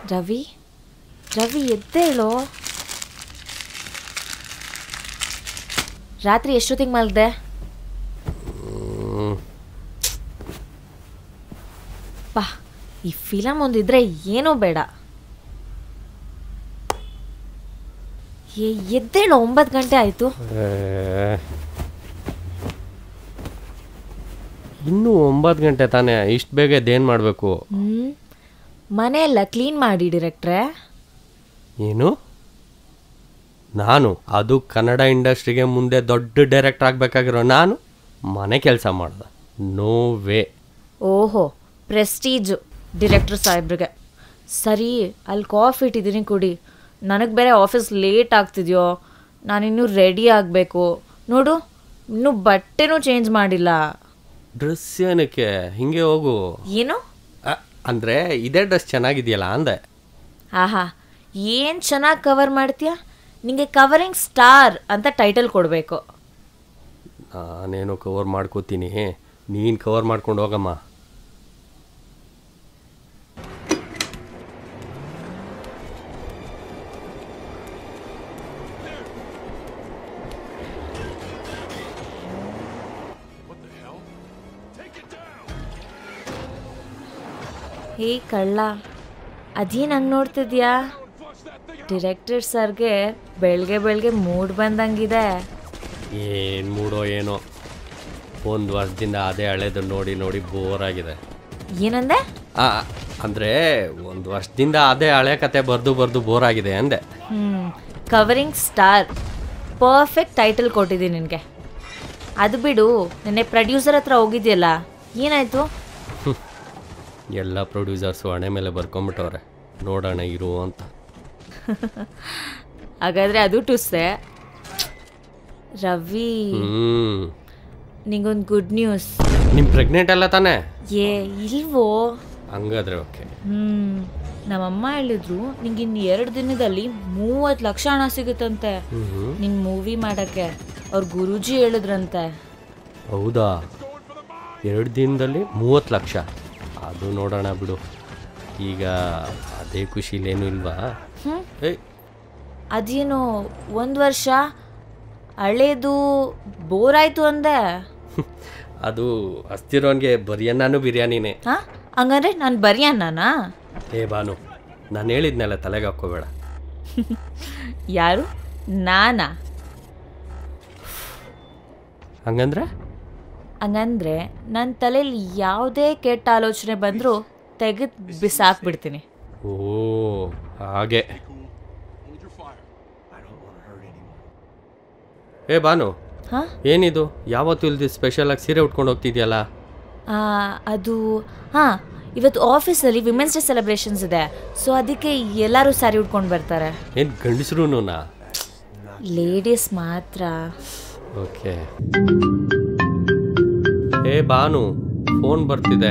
ರವಿ ರವಿ ಎದ್ದೇಳು ರಾತ್ರಿ ಎಷ್ಟೊತ್ತಿಗೆ ಮಲ್ದೆ ಪಾ ಈ ಫಿಲಮ್ ಒಂದಿದ್ರೆ ಏನೂ ಬೇಡ ಏ ಎದ್ದೇಳು ಒಂಬತ್ತು ಗಂಟೆ ಆಯಿತು ಇನ್ನೂ ಒಂಬತ್ತು ಗಂಟೆ ತಾನೇ ಇಷ್ಟು ಬೇಗ ಎದ್ದೇನು ಮಾಡಬೇಕು ಹ್ಞೂ ಮನೆಯೆಲ್ಲ ಕ್ಲೀನ್ ಮಾಡಿ ಡೈರೆಕ್ಟ್ರೆ ಏನು ನಾನು ಅದು ಕನ್ನಡ ಇಂಡಸ್ಟ್ರಿಗೆ ಮುಂದೆ ದೊಡ್ಡ ಡೈರೆಕ್ಟರ್ ಆಗಬೇಕಾಗಿರೋ ನಾನು ಮನೆ ಕೆಲಸ ಮಾಡ್ದೆ ನೋ ವೇ ಓಹೋ ಪ್ರೆಸ್ಟೀಜು ಡಿರೆಕ್ಟರ್ ಸಾಹೇಬ್ರಿಗೆ ಸರಿ ಅಲ್ಲಿ ಕಾಫಿ ಇಟ್ಟಿದ್ದೀನಿ ಕುಡಿ ನನಗೆ ಬೇರೆ ಆಫೀಸ್ ಲೇಟ್ ಆಗ್ತಿದ್ಯೋ ನಾನಿನ್ನೂ ರೆಡಿ ಆಗಬೇಕು ನೋಡು ಇನ್ನೂ ಬಟ್ಟೆನೂ ಚೇಂಜ್ ಮಾಡಿಲ್ಲ ಡ್ರೆಸ್ ಏನಕ್ಕೆ ಹಿಂಗೆ ಹೋಗು ಏನು ಅ, ಅಂದ್ರೆ ಇದೇ ಡ್ರೆಸ್ ಚೆನ್ನಾಗಿದೆಯಲ್ಲ ಅಂದೆ ಆಹಾ ಏನು ಚೆನ್ನಾಗಿ ಕವರ್ ಮಾಡ್ತೀಯ ನಿಂಗೆ ಕವರಿಂಗ್ ಸ್ಟಾರ್ ಅಂತ ಟೈಟಲ್ ಕೊಡಬೇಕು ನಾನೇನೋ ಕವರ್ ಮಾಡ್ಕೋತೀನಿ ನೀನು ಕವರ್ ಮಾಡ್ಕೊಂಡು ಹೋಗಮ್ಮ ಹೇ ಕಳ್ಳ ಅದೇನು ಹಂಗೆ ನೋಡ್ತಿದ್ಯಾ ಡಿರೆಕ್ಟರ್ ಸರ್ಗೆ ಬೆಳಗ್ಗೆ ಬೆಳಗ್ಗೆ ಮೂಡ್ ಬಂದಂಗಿದೆ ಏನು ಮೂಡೋ ಏನೋ ಒಂದು ವರ್ಷದಿಂದ ಅದೇ ಹಳೇದು ನೋಡಿ ನೋಡಿ ಬೋರ್ ಆಗಿದೆ ಏನಂದೆ ಆ, ಅಂದ್ರೆ ಒಂದು ವರ್ಷದಿಂದ ಅದೇ ಹಳೆ ಕತೆ ಬರ್ದು ಬರ್ದು ಬೋರ್ ಆಗಿದೆ ಅಂದೆ ಹ್ಞೂ ಕವರಿಂಗ್ ಸ್ಟಾರ್ ಪರ್ಫೆಕ್ಟ್ ಟೈಟಲ್ ಕೊಟ್ಟಿದ್ದೀನಿ ನಿನಗೆ ಅದು ಬಿಡು ನೆನ್ನೆ ಪ್ರೊಡ್ಯೂಸರ್ ಹತ್ರ ಹೋಗಿದ್ಯಲ್ಲ ಏನಾಯಿತು ಎಲ್ಲ ಪ್ರೊಡ್ಯೂಸರ್ಸು ಹಣೆ ಮೇಲೆ ಬರ್ಕೊಂಬಿಟ್ಟವ್ರೆ ನೋಡೋಣ ಇರು ಅಂತ ಹಾಗಾದರೆ ಅದು ಟುಸ್ಸೆ ರವಿ ಹ್ಮ್ ನಿಂಗೊಂದು ಗುಡ್ ನ್ಯೂಸ್ ನಿಮ್ ಪ್ರೆಗ್ನೆಂಟ್ ಅಲ್ಲ ತಾನೇ ಏ ಇಲ್ವೋ ಹಂಗಾದ್ರೆ ಓಕೆ ಹ್ಞೂ ನಮ್ಮಮ್ಮ ಹೇಳಿದ್ರು ನಿಂಗೆ ಇನ್ನು ಎರಡು ದಿನದಲ್ಲಿ ಮೂವತ್ತು ಲಕ್ಷ ಹಣ ಸಿಗುತ್ತಂತೆ ನಿಂಗೆ ಮೂವಿ ಮಾಡೋಕ್ಕೆ ಅವ್ರ ಗುರೂಜಿ ಹೇಳಿದ್ರಂತೆ ಹೌದಾ ಎರಡು ದಿನದಲ್ಲಿ ಮೂವತ್ತು ಲಕ್ಷ ಅದು ನೋಡೋಣ ಬಿಡು ಈಗ ಅದೇ ಖುಷಿಲೇನು ಇಲ್ವಾ ಹ್ಞೂ ಏಯ್ ಅದೇನೋ ಒಂದು ವರ್ಷ ಹಳೇದು ಬೋರ್ ಆಯ್ತು ಅಂದೆ ಅದು ಹಸ್ತಿರೋನ್ಗೆ ಬರಿಯನ್ನಾನು ಬಿರಿಯಾನಿನೇ ಹಾಂ ಹಂಗಂದ್ರೆ ನಾನು ಬರೀ ಅನ್ನನಾ ಏ ಬಾನು ನಾನು ಹೇಳಿದ್ನೆಲ್ಲ ತಲೆಗೆ ಹಾಕ್ಕೋಬೇಡ ಯಾರು ನಾನಾ ಹಂಗಂದ್ರೆ ಹಂಗಂದ್ರೆ ನನ್ನ ತಲೆಯಲ್ಲಿ ಯಾವುದೇ ಕೆಟ್ಟ ಆಲೋಚನೆ ಬಂದರೂ ತೆಗೆದು ಬಿಸಾಕ್ಬಿಡ್ತೀನಿ ಓ ಹಾಗೆ ಏ ಬಾನು ಹಾಂ ಏನಿದು ಯಾವತ್ತು ಇಲ್ದಿ ಸ್ಪೆಷಲಾಗಿ ಸೀರೆ ಉಟ್ಕೊಂಡು ಹೋಗ್ತಿದ್ಯಲ್ಲ ಅದು ಹಾಂ ಇವತ್ತು ಆಫೀಸಲ್ಲಿ ವಿಮೆನ್ಸ್ ಡೇ ಸೆಲೆಬ್ರೇಷನ್ಸ್ ಇದೆ ಸೊ ಅದಕ್ಕೆ ಎಲ್ಲರೂ ಸ್ಯಾರಿ ಉಟ್ಕೊಂಡು ಬರ್ತಾರೆ ಏನು ಗಂಡಸ್ರುನಾ ಲೇಡೀಸ್ ಮಾತ್ರ ಓಕೆ ಏ ಬಾನು ಫೋನ್ ಬರ್ತಿದೆ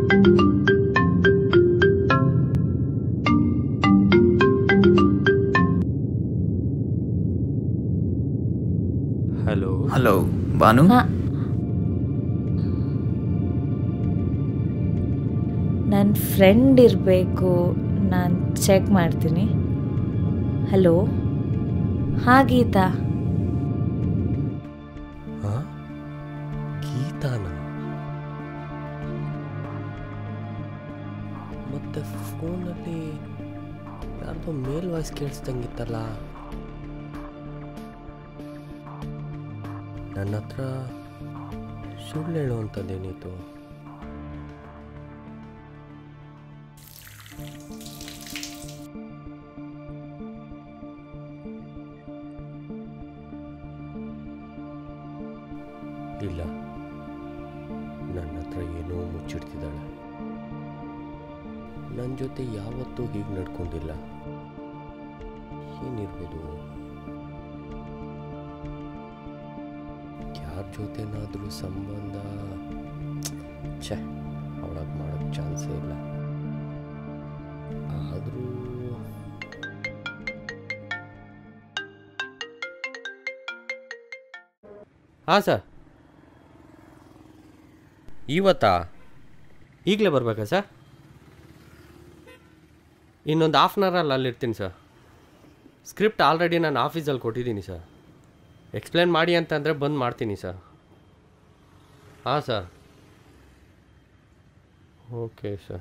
ಹಲೋ ಹಲೋ ಭಾನು ಹಾಂ ನನ್ನ ಫ್ರೆಂಡ್ ಇರಬೇಕು ನಾನು ಚೆಕ್ ಮಾಡ್ತೀನಿ ಹಲೋ ಹಾಂ ಗೀತಾ ಹಾ ಗೀತಾನ ಮತ್ತೆ ಫೋನಲ್ಲಿ ಯಾರ್ದೋ ಮೇಲ್ ವಾಯ್ಸ್ ಕೇಳಿಸ್ದಂಗಿತ್ತಲ್ಲ ನನ್ನ ಹತ್ರ ಸುಳ್ಳು ಹೇಳುವಂಥದ್ದೇನಿತ್ತು ಇಲ್ಲ ನನ್ನ ಹತ್ರ ಏನೋ ಮುಚ್ಚಿಡ್ತಿದ್ದಾಳೆ ನನ್ನ ಜೊತೆ ಯಾವತ್ತೂ ಹೀಗೆ ನಡ್ಕೊಂಡಿಲ್ಲ ಏನಿರ್ಬೋದು ಯಾರ ಜೊತೆನಾದರೂ ಸಂಬಂಧ ಛೆ ಅವಳಾಗ ಮಾಡೋಕ್ಕೆ ಚಾನ್ಸೇ ಇಲ್ಲ ಆದರೂ ಹಾಂ ಸರ್ ಇವತ್ತಾ ಈಗಲೇ ಬರಬೇಕಾ ಸರ್ ಇನ್ನೊಂದು ಹಾಫ್ ಆನ್ ಅವರಲ್ಲಿ ಅಲ್ಲಿರ್ತೀನಿ ಸರ್ ಸ್ಕ್ರಿಪ್ಟ್ ಆಲ್ರೆಡಿ ನಾನು ಆಫೀಸಲ್ಲಿ ಕೊಟ್ಟಿದ್ದೀನಿ ಸರ್ ಎಕ್ಸ್ಪ್ಲೇನ್ ಮಾಡಿ ಅಂತಂದರೆ ಬಂದು ಮಾಡ್ತೀನಿ ಸರ್ ಹಾಂ ಸರ್ ಓಕೆ ಸರ್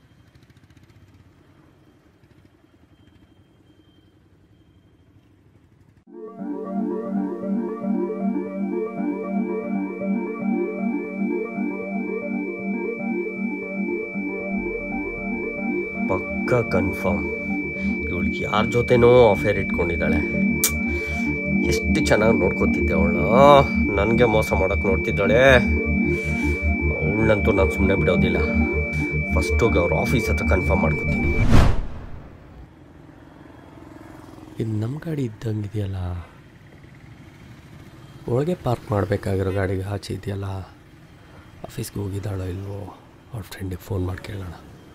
ಪಕ್ಕ ಕನ್ಫರ್ಮ್ ಇವಳಿಗೆ ಯಾರ ಜೊತೆನೋ ಅಫೇರ್ ಇಟ್ಕೊಂಡಿದ್ದಾಳೆ ಎಷ್ಟು ಚೆನ್ನಾಗಿ ನೋಡ್ಕೊತಿದ್ದೆ ಅವಳು ನನಗೆ ಮೋಸ ಮಾಡೋಕ್ಕೆ ನೋಡ್ತಿದ್ದಾಳೆ ಅವಳನ್ನಂತೂ ನಾನು ಸುಮ್ಮನೆ ಬಿಡೋದಿಲ್ಲ ಫಸ್ಟ್ ಹೋಗಿ ಅವ್ರ ಆಫೀಸ್ ಹತ್ರ ಕನ್ಫರ್ಮ್ ಮಾಡ್ಕೊತೀನಿ ಇದು ನಮ್ಮ ಗಾಡಿ ಇದ್ದಂಗಿದೆಯಲ್ಲ ಒಳಗೆ ಪಾರ್ಕ್ ಮಾಡಬೇಕಾಗಿರೋ ಗಾಡಿಗೆ ಆಚೆ ಇದೆಯಲ್ಲ ಆಫೀಸ್ಗೆ ಹೋಗಿದ್ದಾಳೋ ಇಲ್ವೋ ಅವ್ರ ಫ್ರೆಂಡಿಗೆ ಫೋನ್ ಮಾಡಿ ಕೇಳೋಣ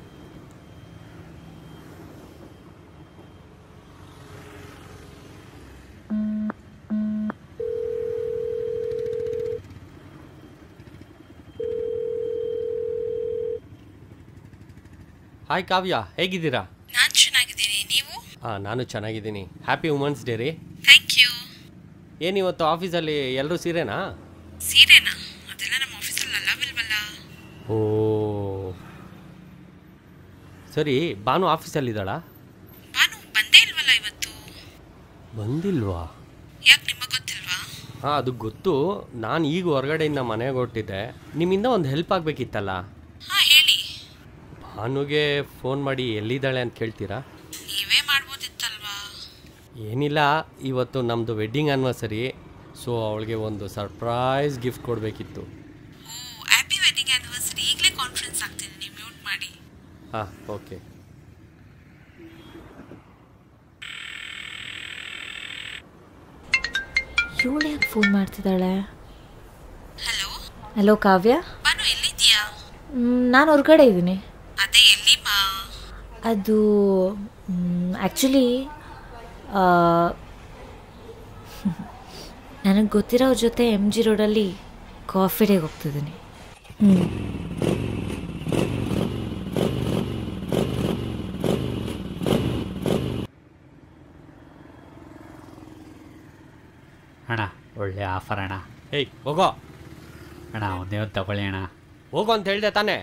ಹಾಯ್ ಕಾವ್ಯ ಹೇಗಿದ್ದೀರಾ ನಾನು ಚೆನ್ನಾಗಿದ್ದೀನಿ ನೀವು ಹಾಂ ನಾನು ಚೆನ್ನಾಗಿದ್ದೀನಿ ಹ್ಯಾಪಿ ವುಮೆನ್ಸ್ ಡೇ ರೀ ಥ್ಯಾಂಕ್ ಯು ಏನಿವತ್ತು ಆಫೀಸಲ್ಲಿ ಎಲ್ಲರೂ ಸೀರೆನಾ ಸೀರೆನಾ ಅದೆಲ್ಲ ನಮ್ಮ ಆಫೀಸಲ್ಲಿ ಅಲ್ಲವಿಲ್ವಲ್ಲ ಓ ಸರಿ ಭಾನು ಆಫೀಸಲ್ಲಿದ್ದಾಳಾ ಭಾನು ಬಂದೇ ಇಲ್ವಲ್ಲ ಇವತ್ತು ಬಂದಿಲ್ವಾ ಯಾಕೆ ನಿಮಗೆ ಗೊತ್ತಿಲ್ವಾ ಹಾಂ ಅದು ಗೊತ್ತು ನಾನು ಈಗ ಹೊರಗಡೆಯಿಂದ ಮನೆಗೆ ಹೊರಟಿದ್ದೆ ನಿಮ್ಮಿಂದ ಒಂದು ಹೆಲ್ಪ್ ಆಗಬೇಕಿತ್ತಲ್ಲ ಹಾಂ ಹೇಳಿ ಭಾನುಗೆ ಫೋನ್ ಮಾಡಿ ಎಲ್ಲಿದ್ದಾಳೆ ಅಂತ ಕೇಳ್ತೀರಾ ನೀವೇ ಮಾಡ್ಬೋದಿತ್ತಲ್ವಾ ಏನಿಲ್ಲ ಇವತ್ತು ನಮ್ಮದು ವೆಡ್ಡಿಂಗ್ ಆ್ಯನಿವರ್ಸರಿ ಸೊ ಅವಳಿಗೆ ಒಂದು ಸರ್ಪ್ರೈಸ್ ಗಿಫ್ಟ್ ಕೊಡಬೇಕಿತ್ತು ಓ ಹ್ಯಾಪಿ ವೆಡ್ಡಿಂಗ್ ಆ್ಯನಿವರ್ಸರಿ ಈಗಲೇ ಕಾನ್ಫರೆನ್ಸ್ ಆಗ್ತೀನಿ ನೀವು ಮ್ಯೂಟ್ ಮಾಡಿ ಹಾಂ ಓಕೆ ಇವಳು ಯಾಕೆ ಫೋನ್ ಮಾಡ್ತಿದ್ದಾಳೆ ಹಲೋ ಹಲೋ ಕಾವ್ಯ ಭಾನು ಎಲ್ಲಿದ್ಯಾ ನಾನು ಹೊರಗಡೆ ಇದ್ದೀನಿ ಅದೇ ಎಲ್ಲಿ ಮಾ ಅದು ಆ್ಯಕ್ಚುಲಿ ನನಗೆ ಗೊತ್ತಿರೋರ ಜೊತೆ ಎಮ್ ಜಿ ರೋಡಲ್ಲಿ ಕಾಫಿ ಡೇಗೆ ಹೋಗ್ತಿದ್ದೀನಿ ಹ್ಞೂ ಅಣ್ಣ ಒಳ್ಳೆ ಆಫರ್ ಅಣ್ಣ ಹೇಯ್ ಹೋಗೋ ಅಣ್ಣ ಒಂದೇ ಒಂದು ತಗೊಳ್ಳಿ ಅಣ್ಣ ಹೋಗೋ ಅಂತ ಹೇಳ್ದೆ ತಾನೇ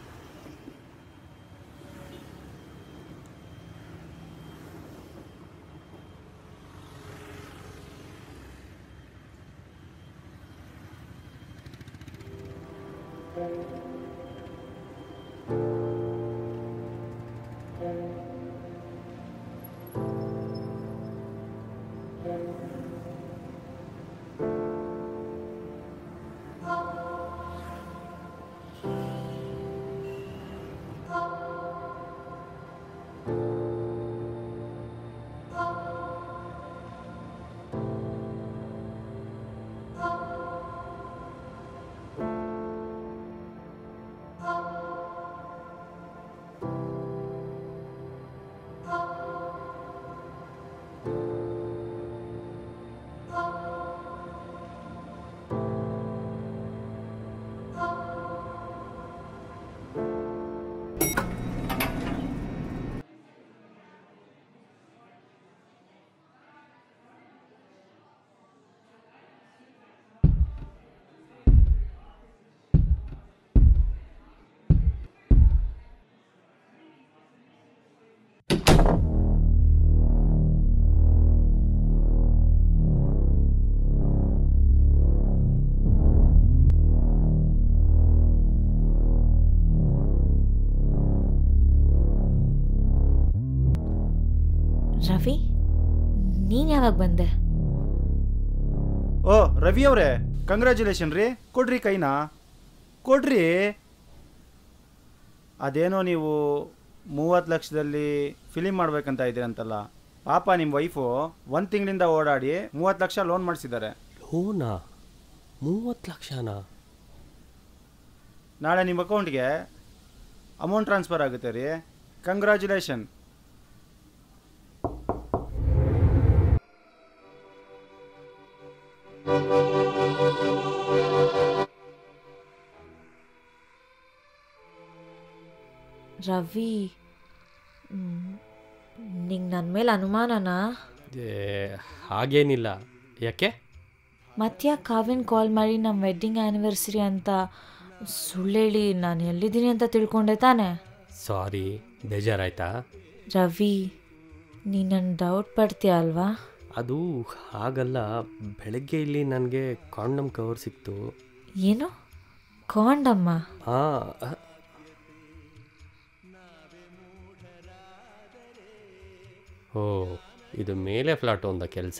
ರವಿ ನೀನು ಯಾವಾಗ ಬಂದೆ ಓ ರವಿ ಅವರೇ ಕಂಗ್ರ್ಯಾಚುಲೇಷನ್ ರೀ ಕೊಡ್ರಿ ಕೈನಾ ಕೊಡ್ರಿ ಅದೇನೋ ನೀವು ಮೂವತ್ತು ಲಕ್ಷದಲ್ಲಿ ಫಿಲಿಮ್ ಮಾಡ್ಬೇಕಂತ ಇದ್ದೀರಂತಲ್ಲ ಪಾಪ ನಿಮ್ಮ ವೈಫು ಒಂದು ತಿಂಗಳಿಂದ ಓಡಾಡಿ ಮೂವತ್ತು ಲಕ್ಷ ಲೋನ್ ಮಾಡಿಸಿದ್ದಾರೆ ಲೋನಾ ಮೂವತ್ತು ಲಕ್ಷನಾ ನಾಳೆ ನಿಮ್ಮ ಅಕೌಂಟ್ಗೆ ಅಮೌಂಟ್ ಟ್ರಾನ್ಸ್ಫರ್ ಆಗುತ್ತೆ ರೀ ಕಂಗ್ರ್ಯಾಚುಲೇಷನ್ ರವಿ ಮ್, ನಿಂಗೆ ನನ್ನ ಮೇಲೆ ಅನುಮಾನನಾ ಏ, ಹಾಗೇನಿಲ್ಲ ಯಾಕೆ ಮತ್ತ್ಯಾಕೆ ಕಾವ್ಯನ್ ಕಾಲ್ ಮಾಡಿ ನಮ್ಮ ವೆಡ್ಡಿಂಗ್ ಆ್ಯನಿವರ್ಸರಿ ಅಂತ ಸುಳ್ಳೇಳಿ ನಾನು ಎಲ್ಲಿದ್ದೀನಿ ಅಂತ ತಿಳ್ಕೊಂಡೆ ತಾನೆ ಸಾರಿ ಬೇಜಾರಾಯ್ತಾ ರವಿ ನೀ ನನ್ನ ಡೌಟ್ ಪಡ್ತೀಯ ಅಲ್ವಾ ಅದು ಹಾಗಲ್ಲ ಬೆಳಗ್ಗೆ ಇಲ್ಲಿ ನನಗೆ ಕಾಂಡಮ್ ಕವರ್ ಸಿಕ್ತು ಏನು ಕಾಂಡಮ್ಮ ಹಾಂ ಓ ಇದು ಮೇಲೆ ಫ್ಲಾಟ್ ಒಂದ ಕೆಲಸ